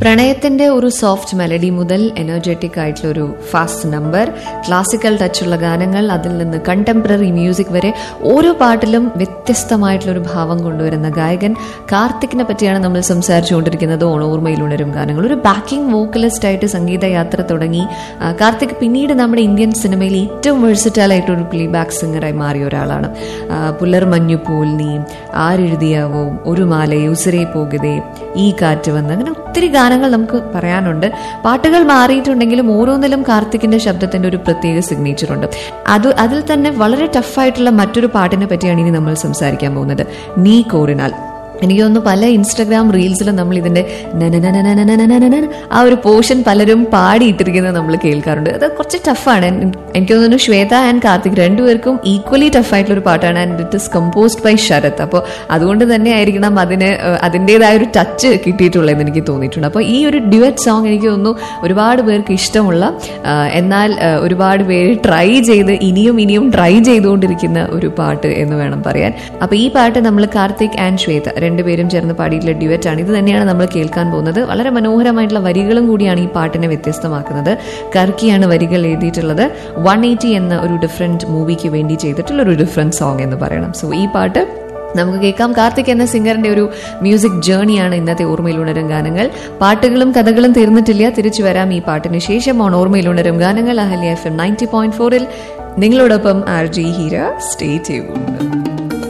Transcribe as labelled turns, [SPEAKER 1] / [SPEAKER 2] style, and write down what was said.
[SPEAKER 1] പ്രണയത്തിന്റെ ഒരു soft melody മുതൽ എനർജറ്റിക് ആയിട്ടുള്ള ഒരു ഫാസ്റ്റ് നമ്പർ ക്ലാസിക്കൽ ടച്ചുള്ള ഗാനങ്ങൾ അതിൽ നിന്ന് കണ്ടംപററി മ്യൂസിക് വരെ ഓരോ പാട്ടിലും വ്യത്യസ്തമായിട്ടുള്ള ഒരു ഭാവം കൊണ്ടുവരുന്ന ഗായകൻ കാർത്തിക്കിനെ പറ്റിയാണ് നമ്മൾ സംസാരിച്ചുകൊണ്ടിരിക്കുന്നത് ഓണോർമയിലുണരും ഗാനങ്ങൾ ഒരു ബാക്കിംഗ് വോക്കലിസ്റ്റ് ആയിട്ട് സംഗീത യാത്ര തുടങ്ങി ആ, കാർത്തിക് പിന്നീട് നമ്മുടെ ഇന്ത്യൻ സിനിമയിൽ ഏറ്റവും വെഴ്സറ്റൈൽ ആയിട്ട് ഒരു പ്ലേ ബാക്ക് സിംഗറായി മാറിയ ഒരാളാണ് ആ, പുലർ മഞ്ഞു പോൽ നീ ആരെഴുതിയാവോ ഒരു മാല ഉസിരെ പോകുതേ ഈ കാറ്റ് വന്ന് അങ്ങനെ ഒത്തിരി ഗാനങ്ങൾ നമുക്ക് പറയാനുണ്ട് പാട്ടുകൾ മാറിയിട്ടുണ്ടെങ്കിലും ഓരോന്നിലും കാർത്തിക്കിന്റെ ശബ്ദത്തിന്റെ ഒരു പ്രത്യേക സിഗ്നേച്ചർ ഉണ്ട് അത് അതിൽ തന്നെ വളരെ ടഫായിട്ടുള്ള മറ്റൊരു പാട്ടിനെ പറ്റിയാണ് ഇനി നമ്മൾ സംസാരിക്കാൻ പോകുന്നത് നീ കോറിനാൽ എനിക്ക് തോന്നുന്നു പല ഇൻസ്റ്റഗ്രാം റീൽസിലും നമ്മൾ ഇതിന്റെ നനനനനനനനനനന ആ ഒരു പോർഷൻ പലരും പാടിയിട്ടിരിക്കുന്നത് നമ്മൾ കേൾക്കാറുണ്ട് അത് കുറച്ച് ടഫാണ് എനിക്ക് തോന്നുന്നു ശ്വേത ആൻഡ് കാർത്തിക് രണ്ടുപേർക്കും ഈക്വലി ടഫായിട്ടുള്ള ഒരു പാട്ടാണ് and it is composed by Sarath അപ്പോൾ അതുകൊണ്ട് തന്നെ ആയിരിക്കണം അതിന് ഏഹ്, അതിൻ്റെതായ ഒരു ടച്ച് കിട്ടിയിട്ടുള്ളതെന്ന് എനിക്ക് തോന്നിയിട്ടുണ്ട് അപ്പോൾ ഈ ഒരു ഡ്യുവറ്റ് സോങ് എനിക്ക് തോന്നുന്നു ഒരുപാട് പേർക്ക് ഇഷ്ടമുള്ള ആ, എന്നാൽ ആ, ഒരുപാട് പേര് ട്രൈ ചെയ്ത് ഇനിയും ഇനിയും ട്രൈ ചെയ്തുകൊണ്ടിരിക്കുന്ന ഒരു പാട്ട് എന്ന് വേണം പറയാൻ അപ്പൊ ഈ പാട്ട് നമ്മൾ കാർത്തിക് ആൻഡ് ശ്വേത രണ്ടുപേരും ചേർന്ന് പാടിയിട്ടുള്ള ഡ്യുവറ്റ് ആണ് ഇത് തന്നെയാണ് നമ്മൾ കേൾക്കാൻ പോകുന്നത് വളരെ മനോഹരമായിട്ടുള്ള വരികളും കൂടിയാണ് ഈ പാട്ടിനെ വ്യത്യസ്തമാക്കുന്നത് കർക്കിയാണ് വരികൾ എഴുതിയിട്ടുള്ളത് വൺ എയ്റ്റി എന്ന ഒരു ഡിഫറെന്റ് മൂവിക്ക് വേണ്ടി ചെയ്തിട്ടുള്ള ഒരു ഡിഫറെന്റ് സോങ് എന്ന് പറയണം സോ ഈ പാട്ട് നമുക്ക് കേൾക്കാം കാർത്തിക് എന്ന സിംഗറിന്റെ ഒരു മ്യൂസിക് ജേണിയാണ് ഇന്നത്തെ ഓർമ്മയിലുണരും ഗാനങ്ങൾ പാട്ടുകളും കഥകളും തീർന്നിട്ടില്ല തിരിച്ചു വരാം ഈ പാട്ടിന് ശേഷം ഓൺ ഓർമ്മയിലുണരും ഗാനങ്ങൾ Ahalya F M ninety point ഫോറിൽ നിങ്ങളോടൊപ്പം ആർ ജി ഹീര സ്റ്റേ ചെയ്യും